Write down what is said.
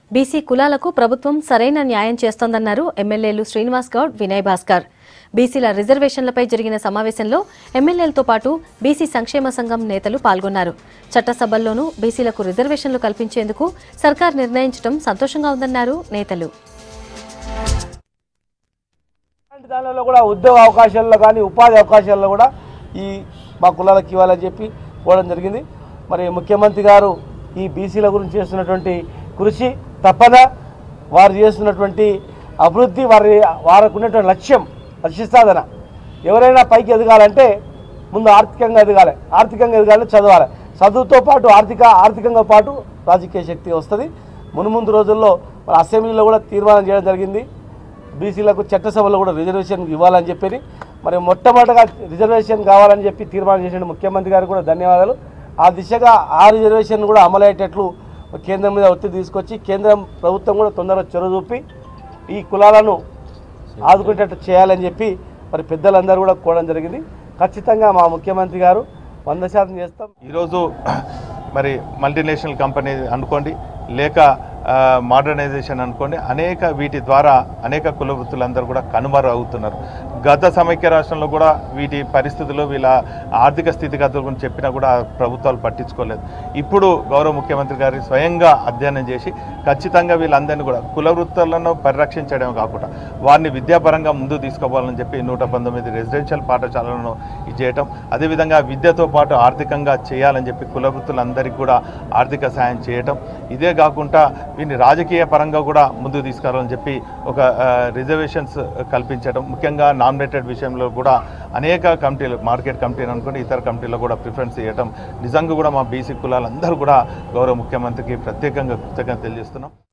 BC కులాలకు ప్రభుత్వం సరైన న్యాయం చేస్తోందన్నారు ఎమ్మెల్యేలు శ్రీనివాస్ గౌడ్ వినయ్ భాస్కర్ బీసీల రిజర్వేషన్లపై జరిగిన సమావేశంలో ఎమ్మెల్యేలతో పాటు బీసీ సంక్షేమ సంఘం నేతలు పాల్గొన్నారు చట్టసభల్లోనూ బీసీలకు రిజర్వేషన్లు కల్పించేందుకు సర్కార్ నిర్ణయించడం సంతోషంగా ఉందన్నారు నేతలు ఇలాంటి దానిలో కూడా ఉద్యోగ అవకాశాల్లో కానీ ఉపాధి అవకాశాల్లో కూడా ఈ మా కులాలకు ఇవ్వాలని చెప్పి కోవడం జరిగింది మరి ముఖ్యమంత్రి గారు ఈ బీసీల గురించి చేస్తున్నటువంటి కృషి తప్పన వారు చేస్తున్నటువంటి అభివృద్ధి వారి వారికి ఉన్నటువంటి లక్ష్యం లక్ష్య సాధన ఎవరైనా పైకి ఎదగాలంటే ముందు ఆర్థికంగా ఎదగాలి ఆర్థికంగా ఎదగాలంటే చదవాలి చదువుతో పాటు ఆర్థిక ఆర్థికంగా పాటు రాజకీయ శక్తి వస్తుంది మునుముందు రోజుల్లో మన అసెంబ్లీలో కూడా తీర్మానం చేయడం జరిగింది బీసీలకు చట్టసభలో కూడా రిజర్వేషన్ ఇవ్వాలని చెప్పి మరి మొట్టమొదటగా రిజర్వేషన్ కావాలని చెప్పి తీర్మానం చేసిన ముఖ్యమంత్రి గారికి కూడా ధన్యవాదాలు ఆ దిశగా ఆ రిజర్వేషన్ కూడా అమలయ్యేటట్లు కేంద్రం మీద ఒత్తిడి తీసుకొచ్చి కేంద్రం ప్రభుత్వం కూడా తొందరగా చొరవ చూపి ఈ కులాలను ఆదుకునేటట్టు చేయాలని చెప్పి మరి పెద్దలందరూ కూడా కోవడం జరిగింది ఖచ్చితంగా మా ముఖ్యమంత్రి గారు వంద శాతం చేస్తాం ఈరోజు మరి మల్టీనేషనల్ కంపెనీ అనుకోండి లేక ఆ, మోడర్నైజేషన్ అనుకోండి అనేక వీటి ద్వారా అనేక కుల వృత్తులందరూ కూడా కనుమరు అవుతున్నారు గత సమైక్య రాష్ట్రంలో కూడా వీటి పరిస్థితులు వీళ్ళ ఆర్థిక స్థితిగతుల గురించి చెప్పినా కూడా ప్రభుత్వాలు పట్టించుకోలేదు ఇప్పుడు గౌరవ ముఖ్యమంత్రి గారు స్వయంగా అధ్యయనం చేసి ఖచ్చితంగా వీళ్ళందరినీ కూడా కుల వృత్తులను పరిరక్షించడమే కాకుండా వారిని విద్యాపరంగా ముందుకు తీసుకోవాలని చెప్పి నూట పంతొమ్మిది రెసిడెన్షియల్ పాఠశాలలను ఇది చేయటం అదేవిధంగా విద్యతో పాటు ఆర్థికంగా చేయాలని చెప్పి కుల వృత్తులందరికీ కూడా ఆర్థిక సాయం చేయటం ఇదే కాకుండా వీరిని రాజకీయ పరంగా కూడా ముందుకు తీసుకురావాలని చెప్పి ఒక రిజర్వేషన్స్ కల్పించడం ముఖ్యంగా నామినేటెడ్ విషయంలో కూడా అనేక కమిటీలు మార్కెట్ కమిటీలు అనుకుంటే ఇతర కమిటీలో కూడా ప్రిఫరెన్స్ ఇవ్వటం నిజంగా కూడా మా బీసీ కులాలందరూ కూడా గౌరవ ముఖ్యమంత్రికి ప్రత్యేకంగా కృతజ్ఞత తెలియజేస్తున్నాం